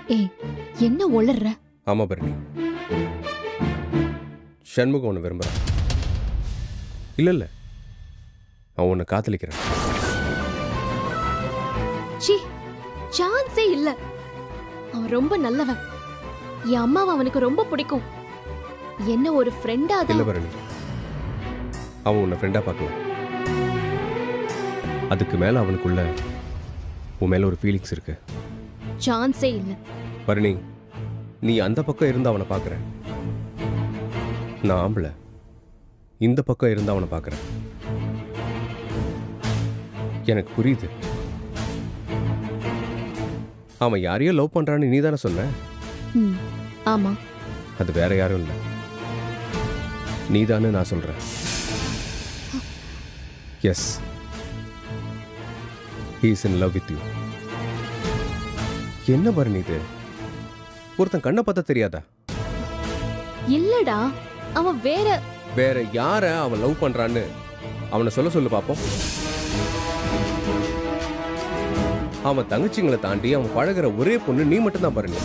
ஏய் என்ன ஒளர்ற ஆமா பரணி சண்முகம் உன்னை விரும்புறான் இல்ல இல்ல அவன் உன்னை காதலிக்கிறான் சி சான்ஸே இல்ல அவன் ரொம்ப நல்லவன் என் அம்மாவை அவனுக்கு ரொம்ப பிடிக்கும் என்ன ஒரு ஃப்ரெண்டா இல்ல தான் பரணி அவன் உன்னை ஃப்ரெண்டா பார்க்கல அதுக்கு மேல அவனுக்குள்ள உன் மேல ஒரு ஃபீலிங்ஸ் இருக்கு சான்ஸே இல்ல பரணி நீ அந்த பக்கம் இருந்து அவனை பார்க்குற நான் ஆம்பளை இந்த பக்கம் இருந்து அவனை பார்க்குறேன் எனக்கு புரியுது அவன் யாரையோ லவ் பண்றான்னு நீ தானே சொன்ன ம் ஆமா அது வேற யாரும் இல்லை நீதான்னு நான் சொல்றேன் yes he's in love with you என்ன பரணி இது ஒருத்தன் கண்ணை பார்த்தா தெரியாதா இல்லடா அவன் வேற வேற யார அவன் லவ் பண்றான்னு அவனை சொல்ல சொல்லு பாப்போம் அவன் தங்கச்சிங்களை தாண்டி அவன் பழகுற ஒரே பொண்ணு நீ மட்டும்தான் பாருங்க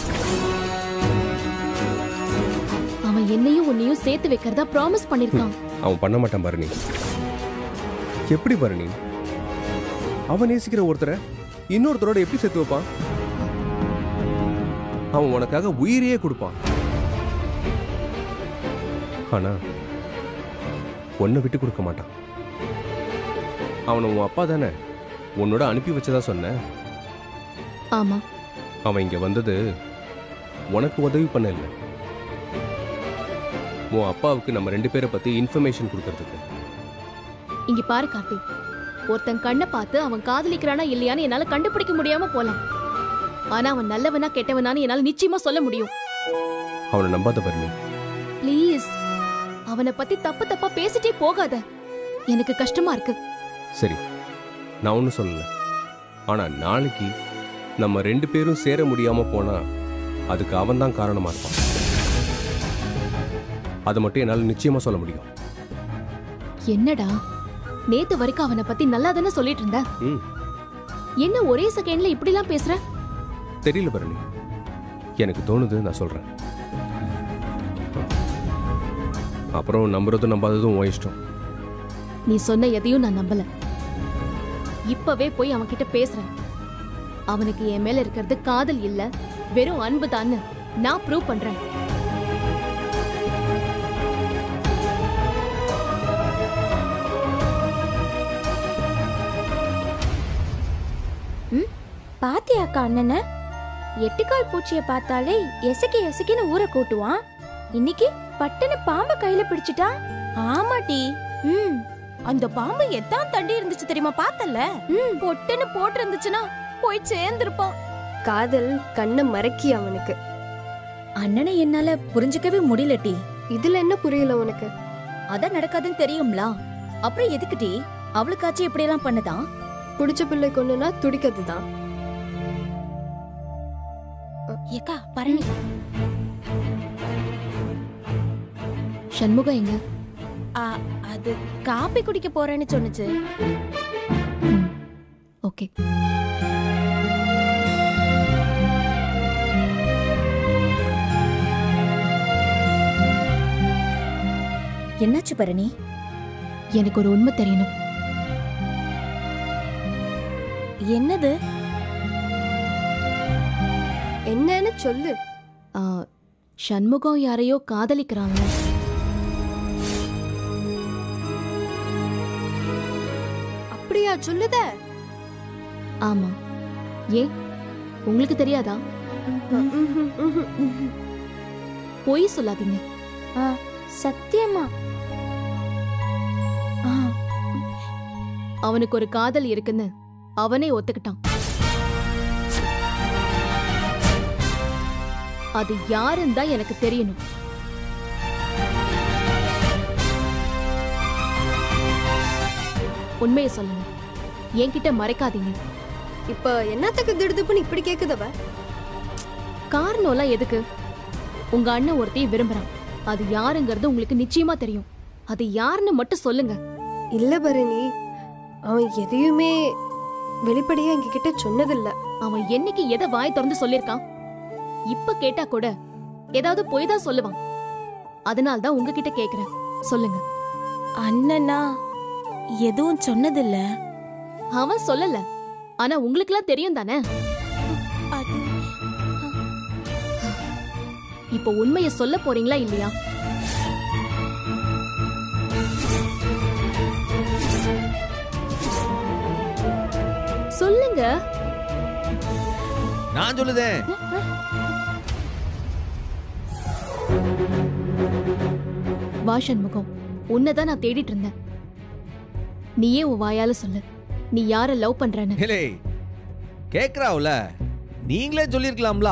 அவன் என்னையும் உன்னையும் சேர்த்து வைக்கிறதா ப்ராமிஸ் பண்ணிருக்கான் அவன் பண்ண மாட்டான் பரணி எப்படி பரணி அவன் நேசிக்கிற ஒருத்தரை இன்னொருத்தரோட எப்படி சேர்த்து வைப்பான் அவன் உனக்காக உயிரையே கொடுப்பான் ஆனா உன்னை விட்டு கொடுக்க மாட்டான் அவனை உன் அப்பா தானே உன்னோட அனுப்பி வச்சதா சொன்ன ஆமா அவன் இங்க வந்தது உனக்கு உதவி பண்ண இல்லை உன் அப்பாவுக்கு நம்ம ரெண்டு பேரை பத்தி இன்ஃபர்மேஷன் கொடுக்கறதுக்கு இங்க பாரு கார்த்தி ஒருத்தன் கண்ணை பார்த்து அவன் காதலிக்கிறானா இல்லையான்னு என்னால கண்டுபிடிக்க முடியாம போலாம் ஆனா அவன் நல்லவனா கெட்டவனான்னு என்னால நிச்சயமா சொல்ல முடியும் அவனை நம்பாத பரணி ப்ளீஸ் அவனை பத்தி தப்பு தப்பா பேசிட்டே போகாத எனக்கு கஷ்டமா இருக்கு சரி நான் ஒன்றும் சொல்லல ஆனா நாளைக்கு நம்ம ரெண்டு பேரும் சேர முடியாம போனா அதுக்கு அவன் தான் காரணமா இருப்பான் அதை மட்டும் என்னால் நிச்சயமா சொல்ல முடியும் என்னடா நேத்து வரைக்கும் அவனை பத்தி நல்லா தானே சொல்லிட்டு இருந்த ம் என்ன ஒரே செகண்ட்ல இப்படிலாம் பேசுற தெரியல பரணி எனக்கு தோணுது நான் சொல்றேன் அப்புறம் நம்புறதும் நம்பாததும் உன் இஷ்டம் நீ சொன்ன எதையும் நான் நம்பல இப்பவே போய் அவன் கிட்ட பேசுறேன் அவனுக்கு என் மேல இருக்கிறது காதல் இல்ல வெறும் அன்பு நான் ப்ரூவ் பண்றேன் பாத்தியாக்கா அண்ணன எட்டுக்கால் பூச்சிய பார்த்தாலே எசக்கி எசக்கின்னு ஊரை கூட்டுவான் இன்னைக்கு பட்டுன்னு பாம்பை கையில பிடிச்சிட்டா ஆமாட்டி ம் அந்த பாம்பு எத்தான் தண்டி இருந்துச்சு தெரியுமா பார்த்தல ம் பொட்டுன்னு போட்டு இருந்துச்சுன்னா போய் சேர்ந்திருப்பான் காதல் கண்ணை மறக்கி அவனுக்கு அண்ணனை என்னால புரிஞ்சுக்கவே முடியலட்டி இதுல என்ன புரியல உனக்கு அதான் நடக்காதுன்னு தெரியும்ல அப்புறம் எதுக்குடி அவளுக்காச்சும் இப்படி எல்லாம் பண்ணதான் பிடிச்ச பிள்ளை கொண்டுனா துடிக்கிறது தான் ஏக்கா பரணி சண்முகம் எங்க ஆ, அது காப்பி குடிக்க போறேன்னு சொன்னுச்சு ம், ஓகே என்னாச்சு பரணி எனக்கு ஒரு உண்மை தெரியணும் என்னது என்னன்னு சொல்லு ஆ, சண்முகம் யாரையோ காதலிக்கிறாங்க அப்படியா சொல்லுத ஆமா ஏன் உங்களுக்கு தெரியாதா பொய் சொல்லாதீங்க சத்தியமா ஆ, அவனுக்கு ஒரு காதல் இருக்குன்னு அவனே ஒத்துக்கிட்டான் அது யாருன்னு தான் எனக்கு தெரியணும் உண்மையை சொல்லுங்க என்கிட்ட மறைக்காதீங்க இப்ப என்னத்துக்கு திடுதுப்புன்னு இப்படி கேக்குதவ காரணம்லாம் எதுக்கு உங்க அண்ணன் ஒருத்தையும் விரும்புறான் அது யாருங்கிறது உங்களுக்கு நிச்சயமா தெரியும் அது யாருன்னு மட்டும் சொல்லுங்க இல்ல பரணி அவன் எதையுமே வெளிப்படையா எங்ககிட்ட சொன்னதில்ல அவன் என்னைக்கு எதை வாய் திறந்து சொல்லியிருக்கான் இப்ப கேட்டா கூட ஏதாவது பொய் தான் சொல்லுவான் அதனால தான் உங்ககிட்ட கேக்குறேன் சொல்லுங்க அண்ணனா எதுவும் சொன்னதில்ல அவன் சொல்லல ஆனா உங்களுக்குலாம் தெரியும் தானே அது இப்போ உண்மையை சொல்ல போறீங்களா இல்லையா சொல்லுங்க நான் சொல்லுதேன் வா சண்முகம் உன்னைதான் நான் தேடிட்டு இருந்தேன் நீயே உன் வாயால சொல்லு நீ யார லவ் பண்றன்னு ஹேலே கேக்குறாவுல நீங்களே சொல்லியிருக்கலாம்ல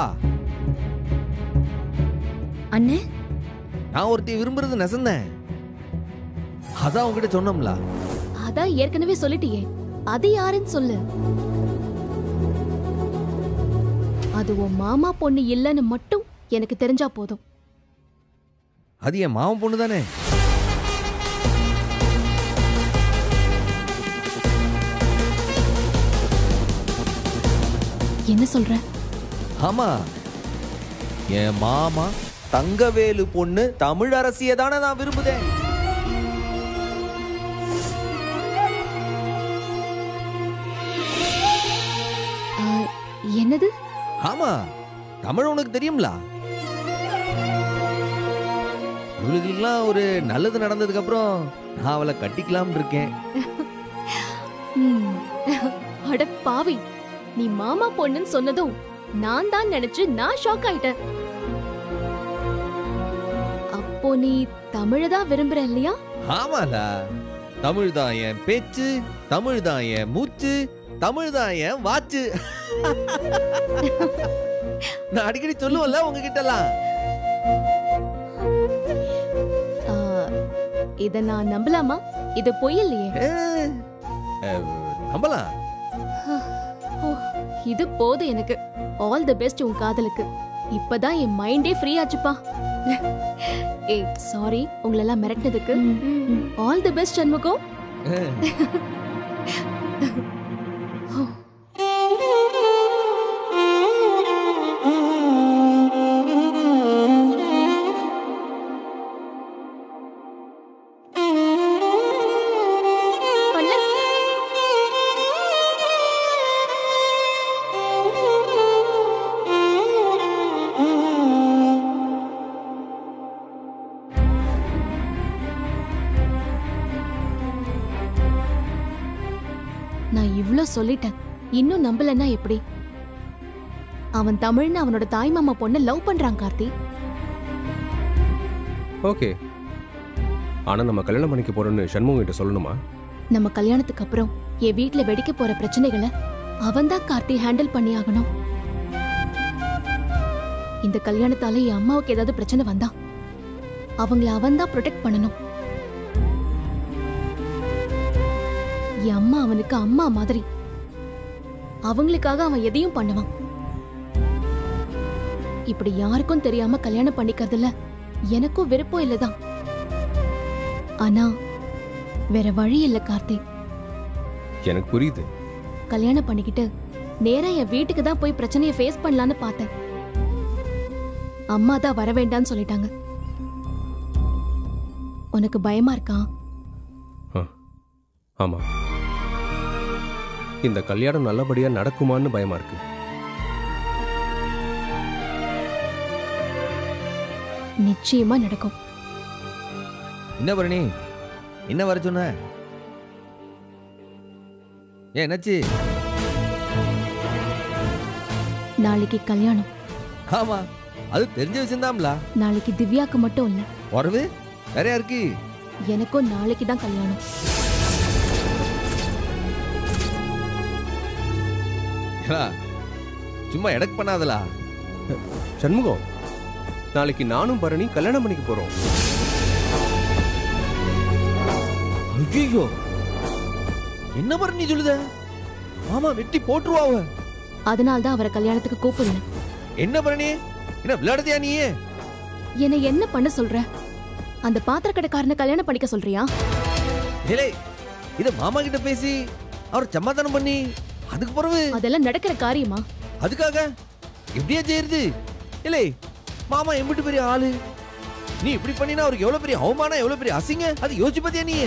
அண்ணே நான் ஒருத்தி விரும்புறது நெசந்தேன் அதான் உங்ககிட்ட சொன்னோம்ல அதான் ஏற்கனவே சொல்லிட்டியே அது யாருன்னு சொல்லு அது உன் மாமா பொண்ணு இல்லைன்னு மட்டும் எனக்கு தெரிஞ்சா போதும் அது என் மாமன் பொண்ணு தானே என்ன சொல்ற ஆமா என் மாமா தங்கவேலு பொண்ணு தமிழ் அரசிய தானே நான் விரும்புதேன் ஆ, என்னது ஆமா தமிழ் உனக்கு தெரியும்ல இவளுக்கெல்லாம் ஒரு நல்லது நடந்ததுக்கு அப்புறம் நான் அவளை கட்டிக்கலாம்னு இருக்கேன் ம். அட பாவி நீ மாமா பொண்ணுன்னு சொன்னதும் நான் தான் நினைச்சு நான் ஷாக் ஆயிட்டேன் அப்போ நீ தமிழதான் விரும்புற இல்லையா ஆமால தமிழ் தான் என் பேச்சு தமிழ் தான் என் மூச்சு தமிழ் தான் என் வாச்சு நான் அடிக்கடி சொல்லுவேன்ல உங்ககிட்ட எல்லாம் ஆ, இத நான் நம்பலாமா இது பொய் இல்லையே நம்பலாம் ஓ, இது போதும் எனக்கு ஆல் தி பெஸ்ட் உன் காதலுக்கு இப்பதான் என் மைண்டே ஃப்ரீ ஆச்சுப்பா ஏய் சாரி உங்களெல்லாம் மிரட்டினதுக்கு ஆல் தி பெஸ்ட் சண்முகம் அண்ணா நான் இவ்ளோ சொல்லிட்டேன் இன்னும் நம்பலன்னா எப்படி அவன் தமிழ்னு அவனோட தாய் மாமா பொண்ணு லவ் பண்றான் கார்த்தி ஓகே ஆனா நம்ம கல்யாணம் பண்ணிக்க போறோம்னு சண்முகம் கிட்ட சொல்லணுமா நம்ம கல்யாணத்துக்கு அப்புறம் என் வீட்ல வெடிக்க போற பிரச்சனைகளை அவன்தான் கார்த்தி ஹேண்டில் பண்ணி ஆகணும் இந்த கல்யாணத்தால என் அம்மாவுக்கு ஏதாவது பிரச்சனை வந்தா அவங்கள அவன்தான் ப்ரொடெக்ட் பண்ணணும் என் அம்மா அவனுக்கு அம்மா மாதிரி அவங்களுக்காக அவன் எதையும் பண்ணுவான் இப்படி யாருக்கும் தெரியாம கல்யாணம் பண்ணிக்கிறதுல எனக்கும் விருப்பம் இல்லதான் ஆனா வேற வழி இல்ல கார்த்தி எனக்கு புரியுது கல்யாணம் பண்ணிக்கிட்டு நேரா என் வீட்டுக்கு தான் போய் பிரச்சனையை ஃபேஸ் பண்ணலான்னு பார்த்தேன் அம்மா தான் வர வேண்டாம்னு சொல்லிட்டாங்க உனக்கு பயமா இருக்கா ஆமா இந்த கல்யாணம் நல்லபடியா நடக்குமான்னு பயமா இருக்கு நிச்சயமா நடக்கும் என்ன பரணி என்ன வர சொன்ன ஏன் என்னாச்சு நாளைக்கு கல்யாணம் ஆமா அது தெரிஞ்ச விஷயம்தான்ல நாளைக்கு திவ்யாக்கு மட்டும் இல்ல உறவு வேற யாருக்கு எனக்கும் நாளைக்கு தான் கல்யாணம் ஏலா, சும்மா எடக் பண்ணாதலா சண்முகம் நாளைக்கு நானும் பரணி கல்யாணம் பண்ணிக்க போறோம் ஐயோ என்ன பரணி சொல்லுத ஆமா வெட்டி போட்டுருவாவ அதனால தான் அவரை கல்யாணத்துக்கு கூப்பிடல என்ன பரணி என்ன விளையாடுதியா நீ என்னை என்ன பண்ண சொல்ற அந்த பாத்திர கடைக்காரனை கல்யாணம் பண்ணிக்க சொல்றியா ஏலே இத மாமா கிட்ட பேசி அவர் சமாதானம் பண்ணி அதுக்கு பிறகு அதெல்லாம் நடக்கிற காரியமா அதுக்காக எப்படியா செய்யறது இல்லை மாமா எம்பிட்டு பெரிய ஆளு நீ இப்படி பண்ணினா அவருக்கு எவ்வளவு பெரிய அவமானம் எவ்வளவு பெரிய அசிங்க அது யோசிச்சு பாத்தியா நீ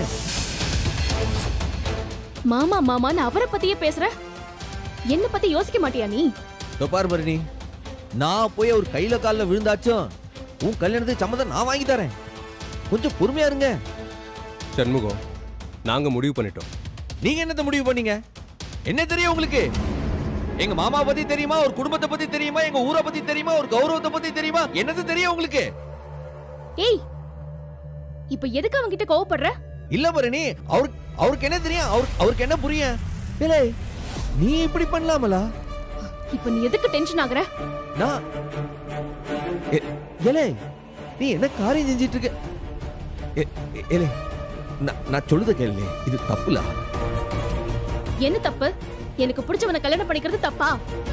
மாமா மாமான்னு அவரை பத்தியே பேசுற என்ன பத்தி யோசிக்க மாட்டியா நீ இதோ பாரு பரணி நான் போய் அவர் கையில கால்ல விழுந்தாச்சும் உன் கல்யாணத்துக்கு சம்மதம் நான் வாங்கி தரேன் கொஞ்சம் பொறுமையா இருங்க சண்முகம் நாங்க முடிவு பண்ணிட்டோம் நீங்க என்னத்த முடிவு பண்ணீங்க என்ன தெரியும் உங்களுக்கு எங்க மாமா பத்தி தெரியுமா ஒரு குடும்பத்தை பத்தி தெரியுமா எங்க ஊரை பத்தி தெரியுமா ஒரு கௌரவத்தை பத்தி தெரியுமா என்னது தெரியும் உங்களுக்கு ஏய் இப்ப எதுக்கு அவங்க கிட்ட கோவப்படுற இல்ல பரணி அவருக்கு அவருக்கு என்ன தெரியும் அவருக்கு அவருக்கு என்ன புரியும் இல்லை நீ இப்படி பண்ணலாமலா இப்ப நீ எதுக்கு டென்ஷன் ஆகுற நான் எ- ஏலே நீ என்ன காரியம் செஞ்சிட்டு இருக்க எ- எ- ஏலே நான் நான் சொல்லுத கேளு இது தப்புல என்ன தப்பு எனக்கு பிடிச்சவனை கல்யாணம் பண்ணிக்கிறது தப்பா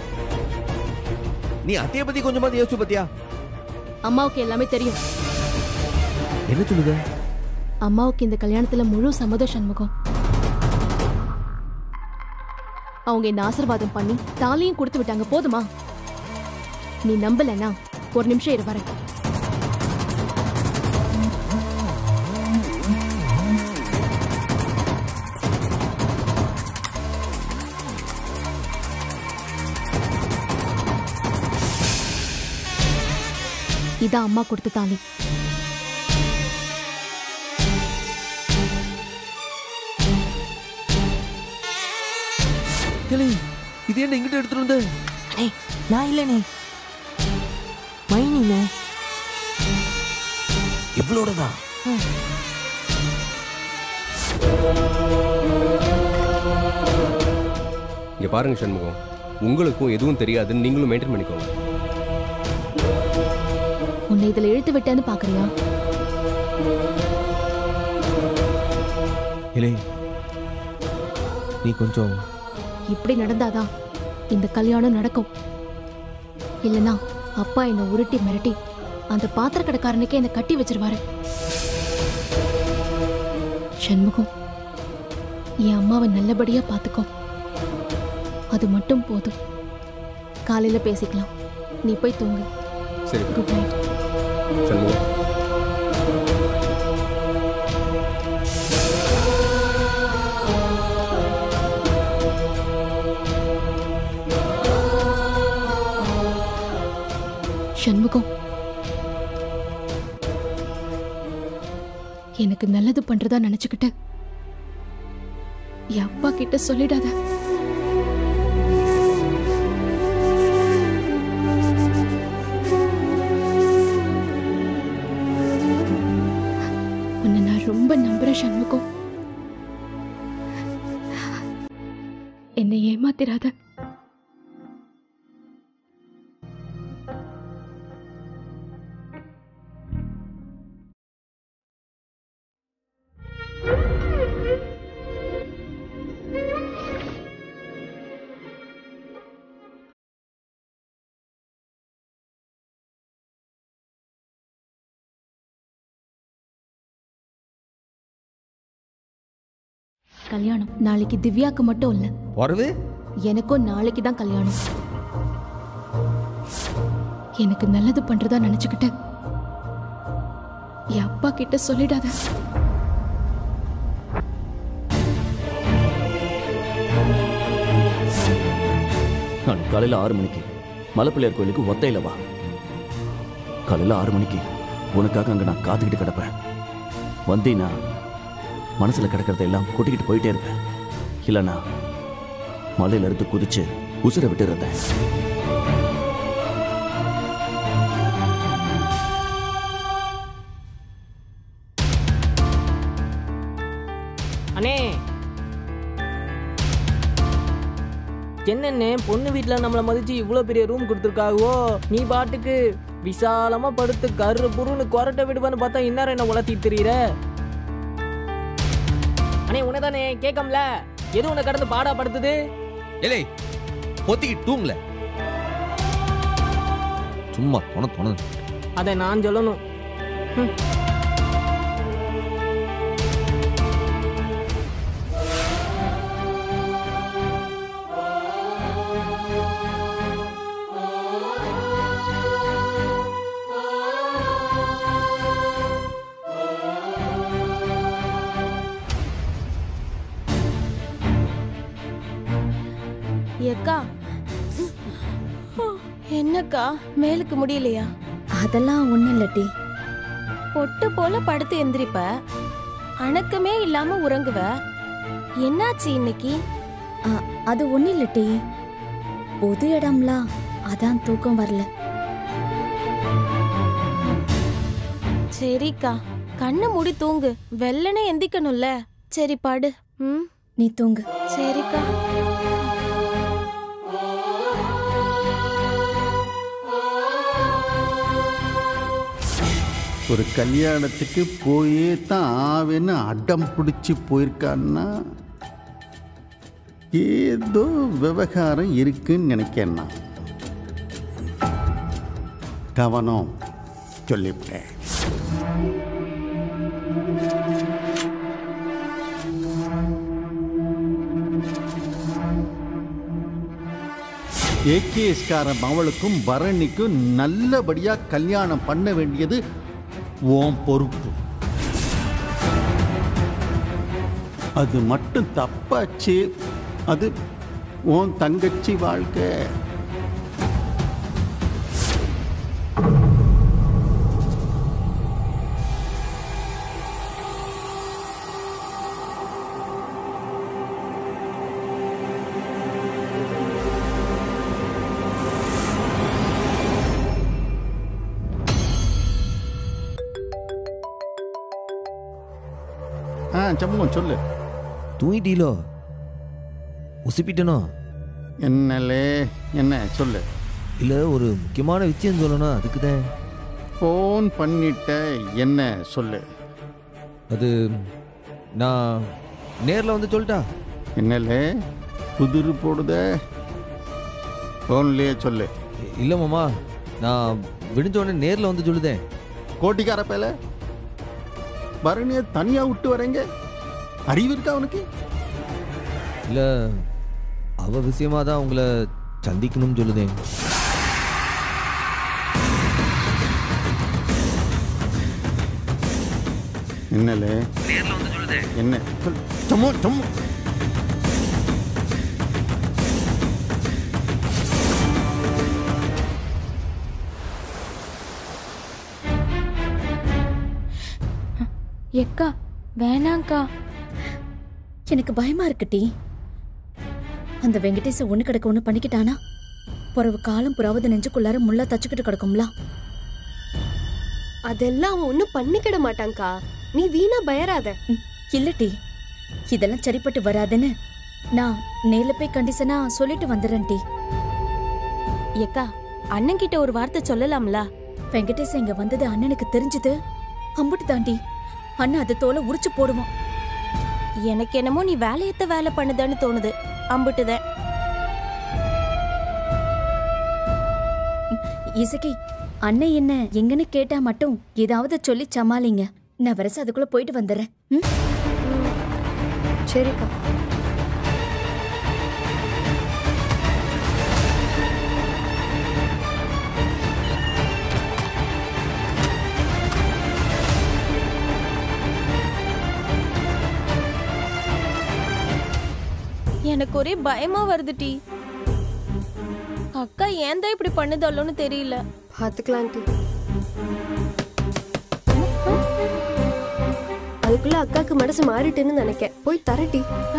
நீ அத்தைய பத்தி கொஞ்சமாவது யோசிச்சு பாத்தியா அம்மாவுக்கு எல்லாமே தெரியும் என்ன சொல்லுத அம்மாவுக்கு இந்த கல்யாணத்துல முழு சம்மதம் சண்முகம் அவங்க இந்த ஆசீர்வாதம் பண்ணி தாலியும் கொடுத்து விட்டாங்க போதுமா நீ நம்பலனா ஒரு நிமிஷம் இரு வரேன் இதான் அம்மா கொடுத்த தாலி கேளு இது என்ன இங்கிட்ட எடுத்துட்டு வந்த அண்ணே நான் இல்லைண்ணே மைனிண்ணே இவ்வளோடதான் இங்க பாருங்க சண்முகம் உங்களுக்கும் எதுவும் தெரியாதுன்னு நீங்களும் மெயின்டைன் பண்ணிக்கோங்க உன்னை இதுல இழுத்து விட்டேன்னு பாக்குறியா இல்லை நீ கொஞ்சம் இப்படி நடந்தாதான் இந்த கல்யாணம் நடக்கும் இல்லனா அப்பா என்னை உருட்டி மிரட்டி அந்த பாத்திர கடைக்காரனுக்கே என்னை கட்டி வச்சிருவாரு சண்முகம் என் அம்மாவை நல்லபடியா பாத்துக்கோ அது மட்டும் போதும் காலையில பேசிக்கலாம் நீ போய் தூங்கு சரி குட் நைட் சண்முகம் சண்முகம் எனக்கு நல்லது பண்றதா நினைச்சுக்கிட்டு என் அப்பா கிட்ட சொல்லிடாத உன்னை நான் ரொம்ப நம்புறேன் சண்முகம் என்னை ஏமாத்திராத கல்யாணம் நாளைக்கு திவ்யாக்கு மட்டும் இல்ல வரவு எனக்கும் நாளைக்கு தான் கல்யாணம் எனக்கு நல்லது பண்றதா நினைச்சுக்கிட்டு என் அப்பா கிட்ட சொல்லிடாத நாளைக்கு காலையில் ஆறு மணிக்கு மலைப்பிள்ளையார் கோயிலுக்கு ஒத்தையில வா காலையில் ஆறு மணிக்கு உனக்காக அங்கே நான் காத்துக்கிட்டு கிடப்பேன் வந்தீன்னா மனசில் கிடக்கிறத எல்லாம் கொட்டிக்கிட்டு போயிட்டே இருப்பேன் இல்லைன்னா மலையில இருந்து குதிச்சு உசுரை விட்டு இருந்தேன் அண்ணே என்னண்ணே பொண்ணு வீட்டில் நம்மளை மதிச்சு இவ்வளோ பெரிய ரூம் கொடுத்துருக்காவோ நீ பாட்டுக்கு விசாலமா படுத்து கரு புருன்னு கொரட்டை விடுவான்னு பார்த்தா இன்னாரம் என்ன உளத்திட்டு தெரியுற அண்ணே உனதானே கேட்கம்ல எது உன்னை கடந்து பாடா படுத்துது இல்லை பொத்திக்கிட்டு தூங்கல சும்மா தொண தொண அதை நான் சொல்லணும் ஹம். அக்கா என்னக்கா மேலுக்கு முடியலையா அதெல்லாம் ஒண்ணும் இல்லட்டி பொட்டு போல படுத்து எந்திரிப்ப அணக்கமே இல்லாம உறங்குவ என்னாச்சு இன்னைக்கு அது ஒண்ணும் இல்லட்டி பொது இடம்லாம் அதான் தூக்கம் வரல சரிக்கா கண்ணை மூடி தூங்கு வெள்ளனே எந்திக்கணும்ல சரி படு ம் நீ தூங்கு சரிக்கா ஒரு கல்யாணத்துக்கு போயே தான் ஆவேன்னு அடம் பிடிச்சி போயிருக்கான்னா ஏதோ விவகாரம் இருக்குன்னு நினைக்கிறேன் நான் கவனம் சொல்லிவிட்டேன் ஏகேஎஸ்காரன் அவளுக்கும் பரணிக்கும் நல்லபடியா கல்யாணம் பண்ண வேண்டியது உன் பொறுப்பு அது மட்டும் தப்பாச்சு அது உன் தங்கச்சி வாழ்க்கை ஆ சம்மு சொல்லு தூங்கிட்டீலோ உசுப்பிட்டனோ என்னலே என்ன சொல்லு இல்லை ஒரு முக்கியமான விஷயம் சொல்லணும் அதுக்கு தான் ஃபோன் பண்ணிட்ட என்ன சொல்லு அது நான் நேரில் வந்து சொல்லிட்டா என்னலே புதிரு போடுத ஃபோன்லேயே சொல்லு இல்லை மாமா நான் விடிஞ்ச உடனே நேரில் வந்து சொல்லுதேன் கோட்டிக்கார பேல பரணியை தனியாக விட்டு வரேங்க அறிவு இருக்கா அவனுக்கு இல்லை அவ விஷயமா தான் உங்களை சந்திக்கணும்னு சொல்லுதேன் என்னலே என்ன சொல் சும்மா சும்மா எக்கா வேணாங்க்கா எனக்கு பயமா இருக்குட்டி அந்த வெங்கடேச ஒண்ணு கிடக்க ஒண்ணு பண்ணிக்கிட்டானா பிறவு காலம் புறாவது நெஞ்சுக்குள்ளார முள்ளா தச்சுக்கிட்டு கிடக்கும்ல அதெல்லாம் அவன் ஒன்னும் பண்ணிக்கிட மாட்டான்க்கா நீ வீணா பயராத இல்லட்டி இதெல்லாம் சரிப்பட்டு வராதுன்னு நான் நேர்ல போய் கண்டிஷனா சொல்லிட்டு வந்துடுறேன் டி எக்கா அண்ணன் கிட்ட ஒரு வார்த்தை சொல்லலாம்ல வெங்கடேச இங்க வந்தது அண்ணனுக்கு தெரிஞ்சது அம்புட்டு தாண்டி அண்ணன் அது தோலை உரிச்சு போடுவான் எனக்கு என்னமோ நீ வேலையத்த வேலை பண்ணுதன்னு தோணுது அம்பிட்டுதான் இசக்கி அண்ணன் என்ன எங்கன்னு கேட்டா மட்டும் ஏதாவது சொல்லி சமாளிங்க நான் வரச அதுக்குள்ள போயிட்டு வந்துடுறேன் ம்? சரிக்கா எனக்கு ஒரே பயமா வருது டி அக்கா ஏன் தான் இப்படி பண்ணுதாலோன்னு தெரியல பாத்துக்கலாம் டி அதுக்குள்ள அக்காக்கு மனசு மாறிட்டுன்னு நினைக்க போய் தரட்டி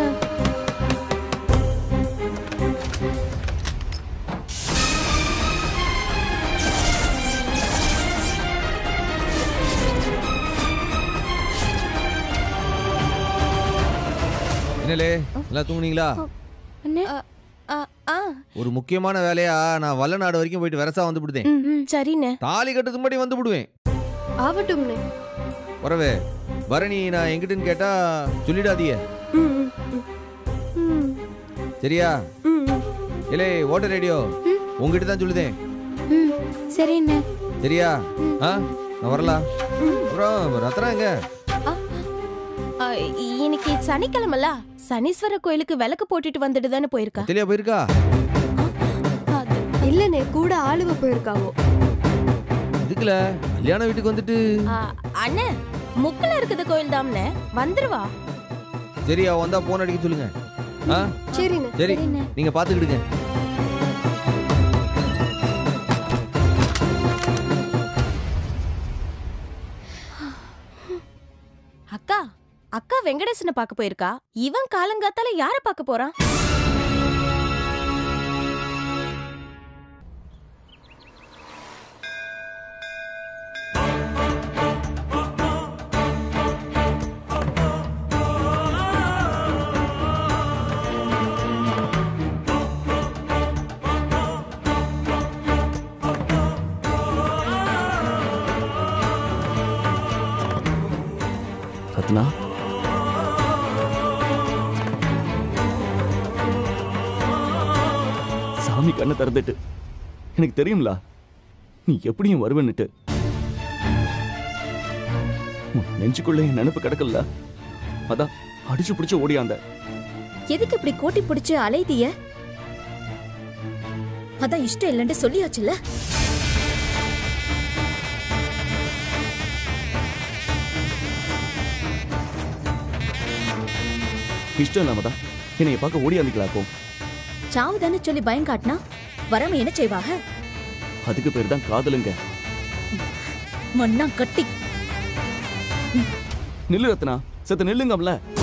என்னலே எல்லாம் தூங்குனீங்களா ஆ, ஆ ஒரு முக்கியமான வேலையா நான் வல்லநாடு வரைக்கும் போயிட்டு வெரசா வந்து விடுதேன் ம், சரிண்ணே தாலி கட்டுறதுக்கு முன்னாடி வந்து விடுவேன் ஆவட்டும்னே வரவே பரணி நான் எங்கிட்டுன்னு கேட்டா சொல்லிடாதீங்க ம், ம், ம். ம், சரியா ம், ம். ஏலே ஓட்டர் ரேடியோ உங்ககிட்ட தான் சொல்லுதேன் ம் சரிண்ணே சரியா ஆ நான் வரலாம் அப்புறம் ரத்னா எங்க ஆ, இன்னைக்கு சனிக்கிழமல சனீஸ்வர கோயிலுக்கு விளக்கு போட்டுட்டு வந்துட்டு தானே போயிருக்கா தெளிவா போயிருக்கா அது இல்லனே கூட ஆளுவ போயிருக்காவோ இதுக்குல கல்யாண வீட்டுக்கு வந்துட்டு ஆ, அண்ணே முக்குல இருக்குது கோயில் தாம்னே வந்துருவா சரியா வந்தா போன் அடிக்க சொல்லுங்க ஆ சரிண்ணே சரி சரிண்ணே நீங்க பாத்துக்கிடுங்க வெங்கடேசனை பார்க்க போயிருக்கா இவன் காலங்காத்தால யார பார்க்க போறான் ரத்னா சாமி கண்ணை திறந்துட்டு எனக்கு தெரியும்ல நீ எப்படியும் வருவேன்னுட்டு உன் நெஞ்சுக்குள்ள என் நினைப்பு கிடக்கல அதான் அடிச்சு பிடிச்சு ஓடியாந்த எதுக்கு இப்படி கோட்டி பிடிச்சு அலைதிய அதான் இஷ்டம் இல்லைன்னு சொல்லியாச்சுல்ல இஷ்டம் இல்லாம தான் என்னைய பார்க்க ஓடியாந்துக்கலாக்கும் சாவுதானே சொல்லி பயம் காட்டினா வரம என்ன செய்வாக அதுக்கு பேர் தான் காதலுங்க மண்ணா கட்டி நில்லு ரத்னா சத்த நில்லுங்கம்ல